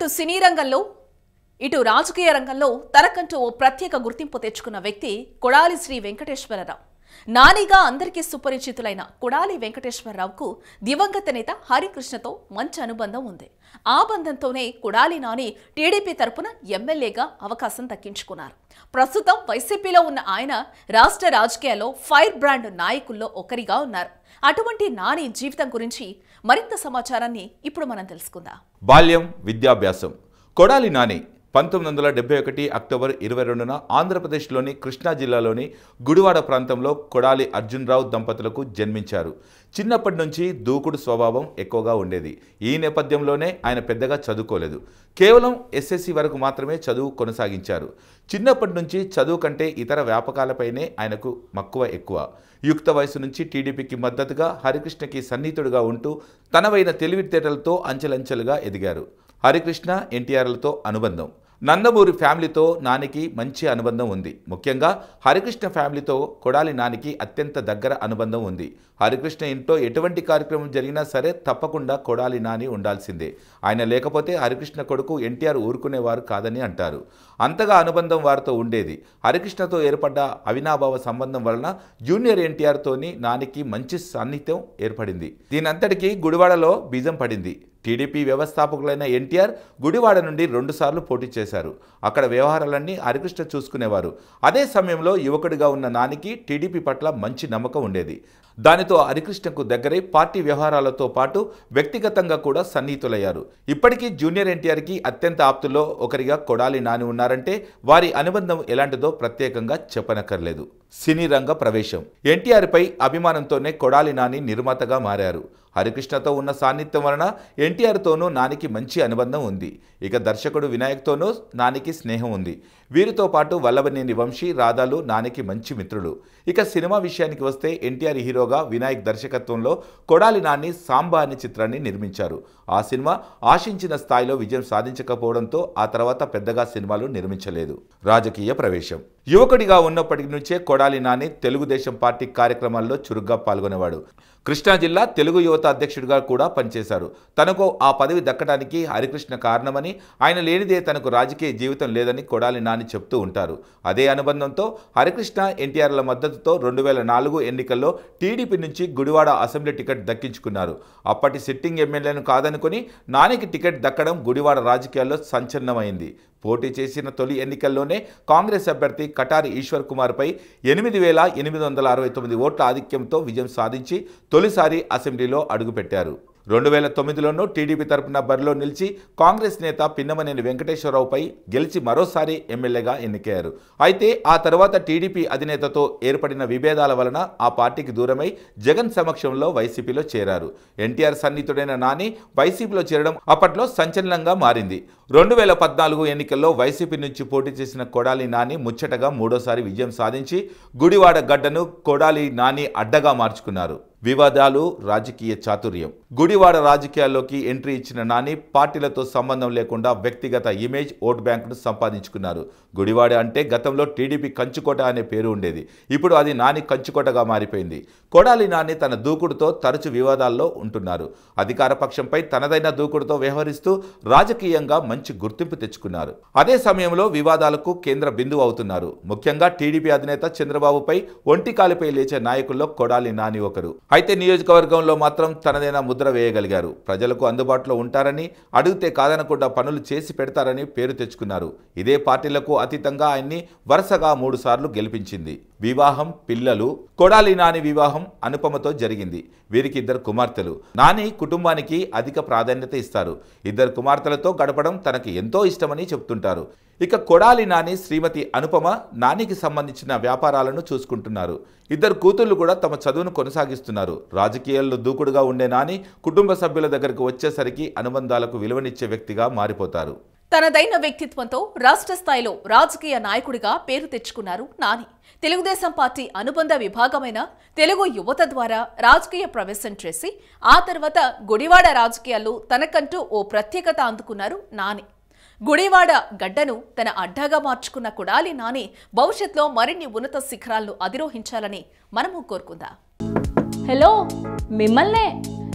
సినీ రంగంలో ఇటు రాజకీయ రంగంలో తనకంటూ ఓ ప్రత్యేక గుర్తింపు తెచ్చుకున్న వ్యక్తి కొడాలి శ్రీ వెంకటేశ్వరరావు నానిగా అందరికీ సుపరిచితులైన కొడాలి వెంకటేశ్వరరావుకు దివంగత నేత హరికృష్ణతో మంచి అనుబంధం ఉంది ఆ బంధంతోనే కొడాలి నాని టీడీపీ తరపున ఎమ్మెల్యేగా అవకాశం దక్కించుకున్నారు ప్రస్తుతం వైసీపీలో ఉన్న ఆయన రాష్ట్ర రాజకీయాల్లో ఫైర్ బ్రాండ్ నాయకుల్లో ఒకరిగా ఉన్నారు అటువంటి నాని జీవితం గురించి మరింత సమాచారాన్ని ఇప్పుడు మనం తెలుసుకుందాం బాల్యం విద్యాభ్యాసం కొడాలి నాని పంతొమ్మిది వందల డెబ్బై ఒకటి అక్టోబర్ ఇరవై రెండున ఆంధ్రప్రదేశ్లోని కృష్ణా జిల్లాలోని గుడివాడ ప్రాంతంలో కొడాలి అర్జునరావు దంపతులకు జన్మించారు చిన్నప్పటి నుంచి దూకుడు స్వభావం ఎక్కువగా ఉండేది ఈ నేపథ్యంలోనే ఆయన పెద్దగా చదువుకోలేదు కేవలం ఎస్ఎస్సి వరకు మాత్రమే చదువు కొనసాగించారు చిన్నప్పటి నుంచి చదువు కంటే ఇతర వ్యాపకాలపైనే ఆయనకు మక్కువ ఎక్కువ యుక్త వయసు నుంచి టీడీపీకి మద్దతుగా హరికృష్ణకి సన్నిహితుడుగా ఉంటూ తనవైన తెలివితేటలతో అంచెలంచెలుగా ఎదిగారు హరికృష్ణ ఎన్టీఆర్లతో అనుబంధం నందమూరి ఫ్యామిలీతో నానికి మంచి అనుబంధం ఉంది ముఖ్యంగా హరికృష్ణ ఫ్యామిలీతో కొడాలి నానికి అత్యంత దగ్గర అనుబంధం ఉంది హరికృష్ణ ఇంట్లో ఎటువంటి కార్యక్రమం జరిగినా సరే తప్పకుండా కొడాలి నాని ఉండాల్సిందే ఆయన లేకపోతే హరికృష్ణ కొడుకు ఎన్టీఆర్ ఊరుకునేవారు కాదని అంటారు అంతగా అనుబంధం వారితో ఉండేది హరికృష్ణతో ఏర్పడ్డ అవినాభావ సంబంధం వలన జూనియర్ ఎన్టీఆర్తోని నానికి మంచి సాన్నిధ్యం ఏర్పడింది దీనంతటికీ గుడివాడలో బీజం పడింది టీడీపీ వ్యవస్థాపకులైన ఎన్టీఆర్ గుడివాడ నుండి రెండుసార్లు పోటీ చేశారు అక్కడ వ్యవహారాలన్నీ హరికృష్ణ చూసుకునేవారు అదే సమయంలో యువకుడిగా ఉన్న నానికి టీడీపీ పట్ల మంచి నమ్మకం ఉండేది దానితో హరికృష్ణకు దగ్గరై పార్టీ వ్యవహారాలతో పాటు వ్యక్తిగతంగా కూడా సన్నిహితులయ్యారు ఇప్పటికీ జూనియర్ ఎన్టీఆర్కి అత్యంత ఆప్తుల్లో ఒకరిగా కొడాలి నాని ఉన్నారంటే వారి అనుబంధం ఎలాంటిదో ప్రత్యేకంగా చెప్పనక్కర్లేదు సినీ రంగ ప్రవేశం ఎన్టీఆర్పై అభిమానంతోనే కొడాలి నాని నిర్మాతగా మారారు హరికృష్ణతో ఉన్న సాన్నిధ్యం వలన ఎన్టీఆర్తోనూ నానికి మంచి అనుబంధం ఉంది ఇక దర్శకుడు వినాయక్తోనూ నానికి స్నేహం ఉంది వీరితో పాటు వల్లభనేని వంశీ రాధాలు నానికి మంచి మిత్రులు ఇక సినిమా విషయానికి వస్తే ఎన్టీఆర్ హీరోగా వినాయక్ దర్శకత్వంలో కొడాలి నాని సాంబా అనే చిత్రాన్ని నిర్మించారు ఆ సినిమా ఆశించిన స్థాయిలో విజయం సాధించకపోవడంతో ఆ తర్వాత పెద్దగా సినిమాలు నిర్మించలేదు రాజకీయ ప్రవేశం యువకుడిగా ఉన్నప్పటి నుంచే కొడాలి నాని తెలుగుదేశం పార్టీ కార్యక్రమాల్లో చురుగ్గా పాల్గొనేవాడు కృష్ణా జిల్లా తెలుగు యువత అధ్యక్షుడిగా కూడా పనిచేశారు తనకు ఆ పదవి దక్కడానికి హరికృష్ణ కారణమని ఆయన లేనిదే తనకు రాజకీయ జీవితం లేదని కొడాలి నాని చెప్తూ ఉంటారు అదే అనుబంధంతో హరికృష్ణ ఎన్టీఆర్ల మద్దతుతో రెండు వేల నాలుగు ఎన్నికల్లో టీడీపీ నుంచి గుడివాడ అసెంబ్లీ టికెట్ దక్కించుకున్నారు అప్పటి సిట్టింగ్ ఎమ్మెల్యేను కాదనుకుని నానికి టికెట్ దక్కడం గుడివాడ రాజకీయాల్లో సంచలనమైంది పోటీ చేసిన తొలి ఎన్నికల్లోనే కాంగ్రెస్ అభ్యర్థి కటారి ఈశ్వర్ కుమార్పై ఎనిమిది వేల ఎనిమిది వందల అరవై తొమ్మిది ఓట్ల ఆధిక్యంతో విజయం సాధించి తొలిసారి అసెంబ్లీలో అడుగుపెట్టారు రెండు వేల తొమ్మిదిలోనూ టీడీపీ తరపున బరిలో నిలిచి కాంగ్రెస్ నేత పిన్నమనేని వెంకటేశ్వరరావుపై గెలిచి మరోసారి ఎమ్మెల్యేగా ఎన్నికయ్యారు అయితే ఆ తర్వాత టీడీపీ అధినేతతో ఏర్పడిన విభేదాల వలన ఆ పార్టీకి దూరమై జగన్ సమక్షంలో వైసీపీలో చేరారు ఎన్టీఆర్ సన్నిహితుడైన నాని వైసీపీలో చేరడం అప్పట్లో సంచలనంగా మారింది రెండు వేల పద్నాలుగు ఎన్నికల్లో వైసీపీ నుంచి పోటీ చేసిన కొడాలి నాని ముచ్చటగా మూడోసారి విజయం సాధించి గుడివాడ గడ్డను కొడాలి నాని అడ్డగా మార్చుకున్నారు వివాదాలు రాజకీయ చాతుర్యం గుడివాడ రాజకీయాల్లోకి ఎంట్రీ ఇచ్చిన నాని పార్టీలతో సంబంధం లేకుండా వ్యక్తిగత ఇమేజ్ ఓట్ బ్యాంకును సంపాదించుకున్నారు గుడివాడ అంటే గతంలో టీడీపీ కంచుకోట అనే పేరు ఉండేది ఇప్పుడు అది నాని కంచుకోటగా మారిపోయింది కొడాలి నాని తన దూకుడుతో తరచు వివాదాల్లో ఉంటున్నారు అధికార పక్షంపై తనదైన దూకుడుతో వ్యవహరిస్తూ రాజకీయంగా మంచి గుర్తింపు తెచ్చుకున్నారు అదే సమయంలో వివాదాలకు కేంద్ర బిందువు అవుతున్నారు ముఖ్యంగా టీడీపీ అధినేత చంద్రబాబుపై ఒంటి కాలిపై లేచే నాయకుల్లో కొడాలి నాని ఒకరు అయితే నియోజకవర్గంలో మాత్రం తనదైన ముద్ర వేయగలిగారు ప్రజలకు అందుబాటులో ఉంటారని అడిగితే కాదనకుండా పనులు చేసి పెడతారని పేరు తెచ్చుకున్నారు ఇదే పార్టీలకు అతీతంగా ఆయన్ని వరుసగా మూడు సార్లు గెలిపించింది వివాహం పిల్లలు కొడాలి నాని వివాహం అనుపమతో జరిగింది వీరికి ఇద్దరు కుమార్తెలు నాని కుటుంబానికి అధిక ప్రాధాన్యత ఇస్తారు ఇద్దరు కుమార్తెలతో గడపడం తనకి ఎంతో ఇష్టమని చెప్తుంటారు ఇక కొడాలి నాని శ్రీమతి అనుపమ నానికి సంబంధించిన వ్యాపారాలను చూసుకుంటున్నారు ఇద్దరు కూతుళ్ళు కూడా తమ చదువును కొనసాగిస్తున్నారు రాజకీయాల్లో దూకుడుగా ఉండే నాని కుటుంబ సభ్యుల దగ్గరకు వచ్చేసరికి అనుబంధాలకు విలువనిచ్చే వ్యక్తిగా మారిపోతారు తనదైన వ్యక్తిత్వంతో రాష్ట్ర స్థాయిలో రాజకీయ నాయకుడిగా పేరు తెచ్చుకున్నారు నాని తెలుగుదేశం పార్టీ అనుబంధ విభాగమైన తెలుగు యువత ద్వారా రాజకీయ ప్రవేశం చేసి ఆ తర్వాత గుడివాడ రాజకీయాల్లో తనకంటూ ఓ ప్రత్యేకత అందుకున్నారు నాని గుడివాడ గడ్డను తన అడ్డాగా మార్చుకున్న కుడాలి నాని భవిష్యత్తులో మరిన్ని ఉన్నత శిఖరాలను అధిరోహించాలని మనము కోరుకుందాం హలో మిమ్మల్నే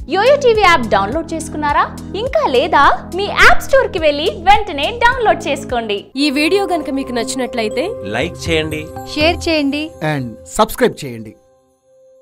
యోయో టీవీ యాప్ డౌన్లోడ్ చేసుకున్నారా ఇంకా లేదా మీ యాప్ స్టోర్ కి వెళ్ళి వెంటనే డౌన్లోడ్ చేసుకోండి ఈ వీడియో గనుక మీకు నచ్చినట్లయితే లైక్ చేయండి షేర్ చేయండి అండ్ సబ్స్క్రైబ్ చేయండి